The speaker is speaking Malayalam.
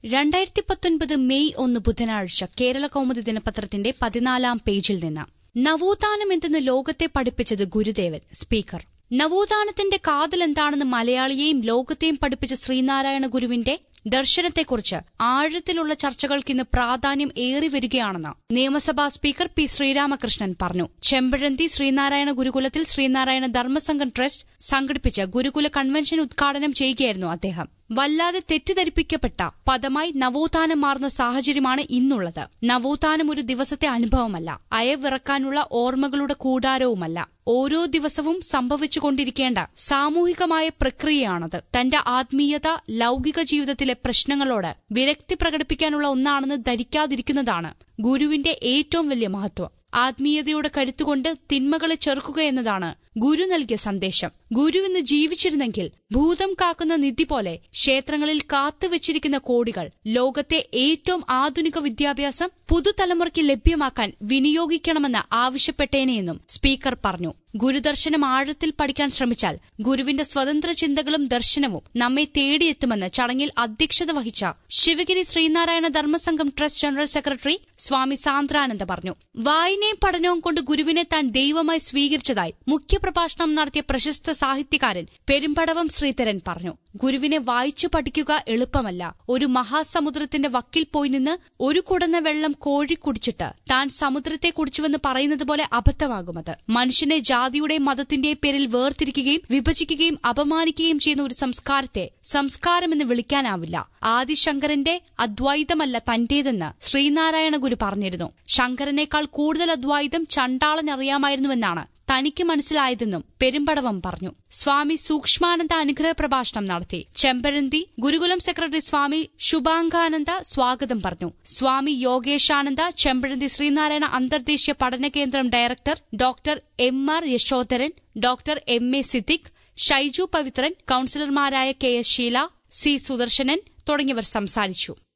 രണ്ടായിരത്തി പത്തൊൻപത് മെയ് ഒന്ന് ബുധനാഴ്ച കേരള കൗമുദി ദിനപത്രത്തിന്റെ പതിനാലാം പേജിൽ നിന്ന് നവോത്ഥാനം എന്തെന്ന് ലോകത്തെ പഠിപ്പിച്ചത് ഗുരുദേവൻ സ്പീക്കർ നവോത്ഥാനത്തിന്റെ കാതൽ എന്താണെന്ന് മലയാളിയെയും ലോകത്തെയും പഠിപ്പിച്ച ശ്രീനാരായണ ഗുരുവിന്റെ ദർശനത്തെക്കുറിച്ച് ആഴത്തിലുള്ള ചർച്ചകൾക്ക് ഇന്ന് പ്രാധാന്യം ഏറി വരികയാണെന്ന് നിയമസഭാ സ്പീക്കർ പി ശ്രീരാമകൃഷ്ണൻ പറഞ്ഞു ചെമ്പഴന്തി ശ്രീനാരായണ ഗുരുകുലത്തിൽ ശ്രീനാരായണ ധർമ്മസംഘം ട്രസ്റ്റ് സംഘടിപ്പിച്ച ഗുരുകുല കൺവെൻഷൻ ഉദ്ഘാടനം ചെയ്യുകയായിരുന്നു അദ്ദേഹം വല്ലാതെ തെറ്റിദ്ധരിപ്പിക്കപ്പെട്ട പദമായി നവോത്ഥാനം മാറുന്ന സാഹചര്യമാണ് ഇന്നുള്ളത് നവോത്ഥാനം ഒരു ദിവസത്തെ അനുഭവമല്ല അയവിറക്കാനുള്ള ഓർമ്മകളുടെ കൂടാരവുമല്ല ഓരോ ദിവസവും സംഭവിച്ചുകൊണ്ടിരിക്കേണ്ട സാമൂഹികമായ പ്രക്രിയയാണത് തന്റെ ആത്മീയത ലൗകിക ജീവിതത്തിലെ പ്രശ്നങ്ങളോട് വിരക്തി പ്രകടിപ്പിക്കാനുള്ള ഒന്നാണെന്ന് ധരിക്കാതിരിക്കുന്നതാണ് ഗുരുവിന്റെ ഏറ്റവും വലിയ മഹത്വം ആത്മീയതയുടെ കരുത്തുകൊണ്ട് തിന്മകളെ ചെറുക്കുക എന്നതാണ് ഗുരു നൽകിയ സന്ദേശം ഗുരു ഇന്ന് ജീവിച്ചിരുന്നെങ്കിൽ ഭൂതം കാക്കുന്ന നിധി പോലെ ക്ഷേത്രങ്ങളിൽ കാത്തുവച്ചിരിക്കുന്ന കോടികൾ ലോകത്തെ ഏറ്റവും ആധുനിക വിദ്യാഭ്യാസം പുതുതലമുറയ്ക്ക് ലഭ്യമാക്കാൻ വിനിയോഗിക്കണമെന്ന് ആവശ്യപ്പെട്ടേനെയെന്നും സ്പീക്കർ പറഞ്ഞു ഗുരുദർശനം ആഴത്തിൽ പഠിക്കാൻ ശ്രമിച്ചാൽ ഗുരുവിന്റെ സ്വതന്ത്ര ചിന്തകളും ദർശനവും നമ്മെ തേടിയെത്തുമെന്ന് ചടങ്ങിൽ അധ്യക്ഷത വഹിച്ച Sivagiri Sreenarayana Dharmasangham trust general secretary Swami Sandrananda പറഞ്ഞു വായനയും പഠനവും കൊണ്ട് ഗുരുവിനെ താൻ ദൈവമായി സ്വീകരിച്ചതായി മുഖ്യപ്രഭാഷണം നടത്തിയ പ്രശസ്ത സാഹിത്യകാരൻ പെരുമ്പടവം ശ്രീധരൻ പറഞ്ഞു ഗുരുവിനെ വായിച്ചു പഠിക്കുക എളുപ്പമല്ല ഒരു മഹാസമുദ്രത്തിന്റെ വക്കിൽ പോയി നിന്ന് ഒരു കുടന്ന വെള്ളം കോഴി കുടിച്ചിട്ട് താൻ സമുദ്രത്തെ കുടിച്ചുവെന്ന് പറയുന്നത് പോലെ അബദ്ധമാകുമത് മനുഷ്യനെ ജാതിയുടെയും മതത്തിന്റെയും പേരിൽ വേർതിരിക്കുകയും വിഭജിക്കുകയും അപമാനിക്കുകയും ചെയ്യുന്ന ഒരു സംസ്കാരത്തെ സംസ്കാരമെന്ന് വിളിക്കാനാവില്ല ആദിശങ്കരന്റെ അദ്വൈതമല്ല തന്റേതെന്ന് ശ്രീനാരായണ ഗുരു പറഞ്ഞിരുന്നു ശങ്കരനേക്കാൾ കൂടുതൽ അദ്വൈതം ചണ്ടാളനറിയാമായിരുന്നുവെന്നാണ് തനിക്ക് മനസ്സിലായതെന്നും പെരുമ്പടവം പറഞ്ഞു സ്വാമി സൂക്ഷ്മാനന്ദ അനുഗ്രഹ പ്രഭാഷണം നടത്തി ചെമ്പഴന്തി ഗുരുകുലം സെക്രട്ടറി സ്വാമി ശുഭാംഗാനന്ദ സ്വാഗതം പറഞ്ഞു സ്വാമി യോഗേശാനന്ദ ചെമ്പഴന്തി ശ്രീനാരായണ അന്തർദേശീയ പഠന കേന്ദ്രം director doctor M R Yashodharan doctor M A Siddique Shaiju Pavithran കൌൺസിലർമാരായ K S Sheela C Sudarsanan തുടങ്ങിയവർ സംസാരിച്ചു